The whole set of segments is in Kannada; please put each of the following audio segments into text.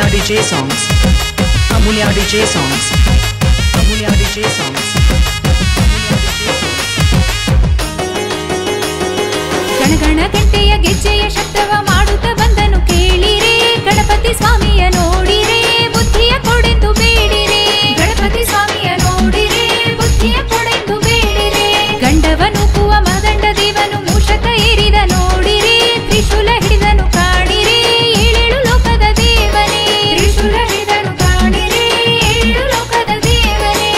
DJ songs. Amulya DJ songs. Amulya DJ songs. Amulya DJ songs. ಗಣಗಣ ಗಂಟೆಯ ಗೆಜ್ಜೆಯ ಶಬ್ದವ ಮಾಡುತ್ತ ಬಂದನು ಕೇಳಿರೆ ಗಣಪತಿ ಸ್ವಾಮಿಯ ನೋಡಿರೆ ಬುದ್ಧಿಯ ಕೊಡೆಂದು ಬೇಡಿರೆ ಗಣಪತಿ ಸ್ವಾಮಿಯ ನೋಡಿರೆ ಬುದ್ಧಿಯ ಕೊಡೆಂದು ಬೇಡಿರೆ ಗಂಡವ ನೂಕುವ ಮದಂಡ ದೇವನು ಮೂಷಕ ಏರಿದ ನೋಡಿರೆ ತ್ರಿಶೂಲ ಹಿಡಿದನು ಕಾಣಿರೆ ಏಳೇಳು ಲೋಕದ ದೇವನೇ ತ್ರಿಶೂಲ ಹಿಡಿದನು ಕಾಣಿರೆ ಏಳು ಲೋಕದ ದೇವನೇ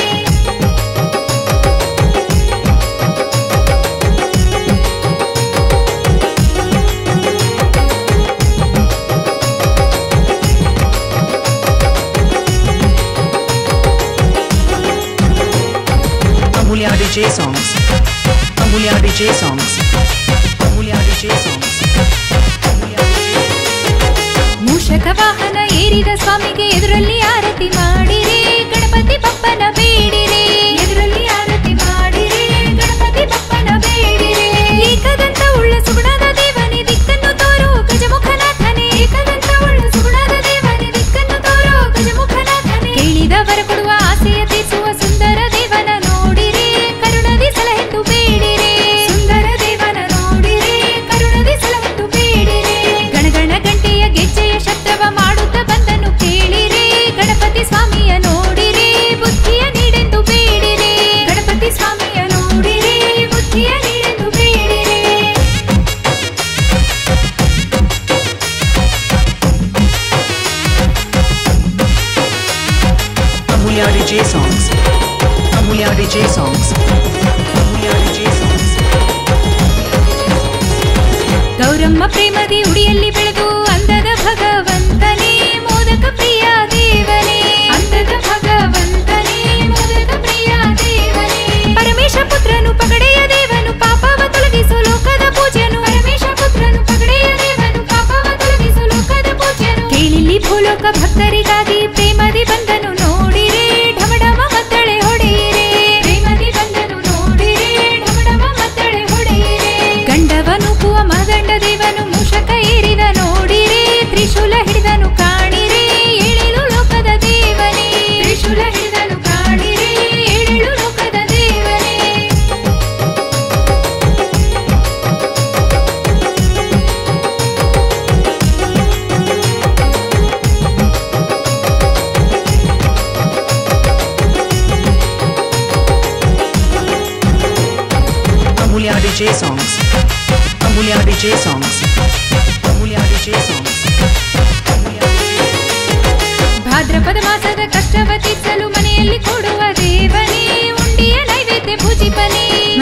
Amulya DJ songs. Amulya DJ songs. Amulya DJ songs. Amulya DJ ಮೂಷಕ ವಾಹನ ಏರಿದ ಸ್ವಾಮಿಗೆ ಎದುರಲ್ಲಿ ಆರತಿ ಮಾಡಿರಿ ಗಣಪತಿ ಬಪ್ಪನ ಬೇಡಿರಿ ಎದುರಲ್ಲಿ ಆರತಿ ಮಾಡಿರಿ ಗಣಪತಿ ಬಪ್ಪನ ಬೇಡಿರಿ ಏಕದಂತ ಉಳ್ಳ ಸುಗುಣದ ದೇವನೇ ದಿಕ್ಕನ್ನು ತೋರು ಗಜಮುಖನಾಥನೇ ಏಕದಂತ ಉಳ್ಳ ಸುಗುಣದ ದೇವನೇ ದಿಕ್ಕನ್ನು ತೋರು ಗಜಮುಖನಾಥನೇ ಕೇಳಿದವರ ಕೊಡುವ ಆಸೆಯ ತೀರಿಸುವ ಸುಂದರ ದೇವನ ನೋಡಿರಿ ಕರುಣದಿ ಸಲಹೆಂದು ಬೇಡಿರಿ ಸುಂದರ ದೇವನ ನೋಡಿರಿ ಕರುಣದಿ ಸಲಹೆಂದು ಬೇಡಿರಿ ಗಣಗಣ ಗಂಟೆಯ ಗೆಜ್ಜೆಯ ಶಬ್ದವ ಮಾಡುತ್ತ ಬಂದನು ಕೇಳಿರಿ ಗಣಪತಿ ಸ್ವಾಮಿಯ ನೋಡಿರಿ ಬುದ್ಧಿಯ ನೀಡೆಂದು ಬೇಡಿರಿ ಗಣಪತಿ ಸ್ವಾಮಿಯ ನೋಡಿರಿ ಬುದ್ಧಿಯ ನೀಡೆಂದು ಬೇಡಿರಿ Amulya DJ songs. Amulya DJ songs. Amulya DJ songs. Gowramma ಪ್ರೇಮದಿ ಉಡಿಯಲ್ಲಿ ಬೆಳೆದು ಅಂದದ ಭಗವಂತನೇ ಮೋದಕ ಪ್ರಿಯ ದೇವನೇ ಅಂದದ ಭಗವಂತನೇ ಮೋದಕ ಪ್ರಿಯ ದೇವನೇ ಪರಮೇಶ ಪುತ್ರನು ಪಗಡೆಯ ದೇವನು ಪಾಪವ ತೊಲಗಿಸು ಲೋಕದ ಪೂಜ್ಯನು ಪರಮೇಶ ಪುತ್ರನು ಪಗಡೆಯ ದೇವನು ಪಾಪವ ತೊಲಗಿಸು ಲೋಕದ ಪೂಜ್ಯನು ಕೇಳಿಲ್ಲಿ ಭೂಲೋಕ ಭಕ್ತರಿಗಾಗಿ ಪ್ರೇಮದಿ ಬಂದನು ನೋಡಿರೆ ಢಮಢಮ ಮದ್ದಳೆ ಹೊಡೆಯಿರೆ ಪ್ರೇಮದಿ ಬಂದನು ನೋಡಿರೆ ಢಮಢಮ ಮದ್ದಳೆ ಹೊಡೆಯಿರೆ ಗಂಡವನು ಕುವ ಮದಂಡ ದೇವನು ಮೂಷಕ ಏರಿದ ನೋಡಿರೆ ತ್ರಿಶೂಲ ಹಿಡಿದನು ಕಾಣಿರೆ ಏಳೇಳು ಲೋಕದ ದೇವನೇ ತ್ರಿಶೂಲ ಹಿಡಿದನು ಕಾಣಿರೆ ಏಳೇಳು ಲೋಕದ ದೇವನೇ Amulya DJ songs. Amulya DJ songs. Amulya DJ songs. Amulya DJ ಭಾದ್ರಪದ ಮಾಸದ ಕಷ್ಟವ ತೀರ್ಸಲು ಮನೆಯಲ್ಲಿ ಕೊಡುವ ದೇವನೇ ಉಂಡಿಯ ನೈವೇದ್ಯ ಪೂಜಿಪನೇ